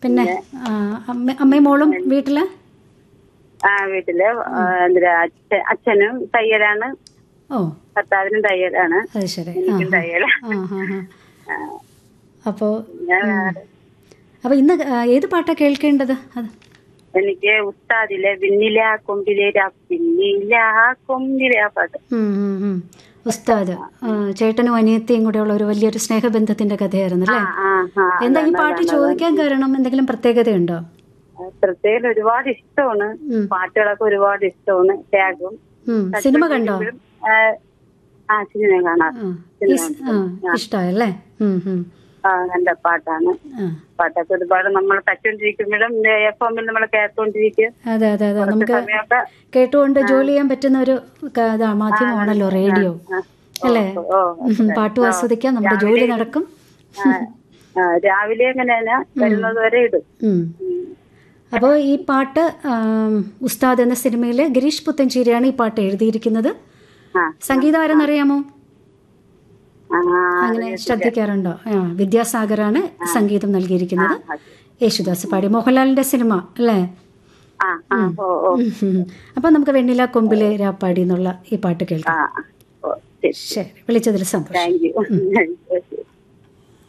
പിന്നെ ആ, അമ്മ അമ്മയും മോളും വീട്ടില് ആ വീട്ടില് ആ, എന്തിനാ അച്ഛ- അച്ഛനും തയ്യലാണ് ഓ ഭർത്താവിനും തയ്യലാണ് അത് ശരി ആ എനിക്കും തയ്യല ആ ഹാ ഹാ അപ്പോൾ ഞാൻ അപ്പോൾ ഇന്ന് ആ, ഏത് പാട്ടാണ് കേൾക്കേണ്ടത് അത് എനിക്ക് ഉസ്താദിലെ വിണ്ണില കൊമ്പിലെ രാ പിന്നില കൊമ്പിലെ ആ പാട്ട് ഉം, ഉം, ഉം. ഉസ്താദ് ആ, ചേട്ടനും അനിയത്തിയും കൂടെയുള്ള ഒരു വലിയൊരു സ്നേഹബന്ധത്തിന്റെ കഥയായിരുന്നു അല്ലേ ആ ആ എന്താ ഈ പാട്ട് ചോദിക്കാൻ കാരണം എന്തെങ്കിലും പ്രത്യേകതയുണ്ടോ പ്രത്യേകം ഒരുപാട് ഇഷ്ടമാണ് ഉം. പാട്ടുകളൊക്കെ ഒരുപാട് ഇഷ്ടമാണ് ത്യാഗം ഉം, സിനിമ കണ്ടോ ആ, ആ സിനിമ കാണാം ആ, ഈ സ്- ആ, ഇഷ്ടമായല്ലേ ഉം, ഉം. ആ നല്ല പാട്ടാണ് ആ, പാട്ടൊക്കെ ഒരുപാട് നമ്മൾ തച്ചുകൊണ്ടിരിക്കുമ്പോഴും എഫ് എമ്മിൽ നമ്മൾ കേട്ടോണ്ടിരിക്കും അതെ അതെ അതെ നമുക്ക് സമയമൊക്കെ കേട്ടുകൊണ്ട് ജോലി ചെയ്യാൻ പറ്റുന്ന ഒരു ക- ഇതാ മാധ്യമമാണല്ലോ റേഡിയോ അല്ലേ ഓ ഉം, പാട്ടും ആസ്വദിക്കാം നമ്മുടെ ജോലി നടക്കും ആ, ആ, രാവിലെ എങ്ങനെയാണ് വരുന്നത് വരെ ഇടും ഉം. അപ്പോൾ ഈ പാട്ട് ആം, ഉസ്താദ് എന്ന സിനിമയിലെ ഗിരീഷ് പുത്തഞ്ചേരിയാണ് ഈ പാട്ട് എഴുതിയിരിക്കുന്നത് ആ സംഗീതം ആരെന്നറിയാമോ ആ, അങ്ങനെ ശ്രദ്ധിക്കാറുണ്ടോ ആ വിദ്യാസാഗറാണ് സംഗീതം നൽകിയിരിക്കുന്നത് യേശുദാസ് പാടി മോഹൻലാലിന്റെ സിനിമ അല്ലേ ആ ആ ഓ ഓ അപ്പൊ നമുക്ക് വെണ്ണില കൊമ്പിലെ രാപ്പാടി എന്നുള്ള ഈ പാട്ട് ആ കേൾക്കാം ഓ ശരി ശരി വിളിച്ചതിൽ സന്തോഷം താങ്ക് യു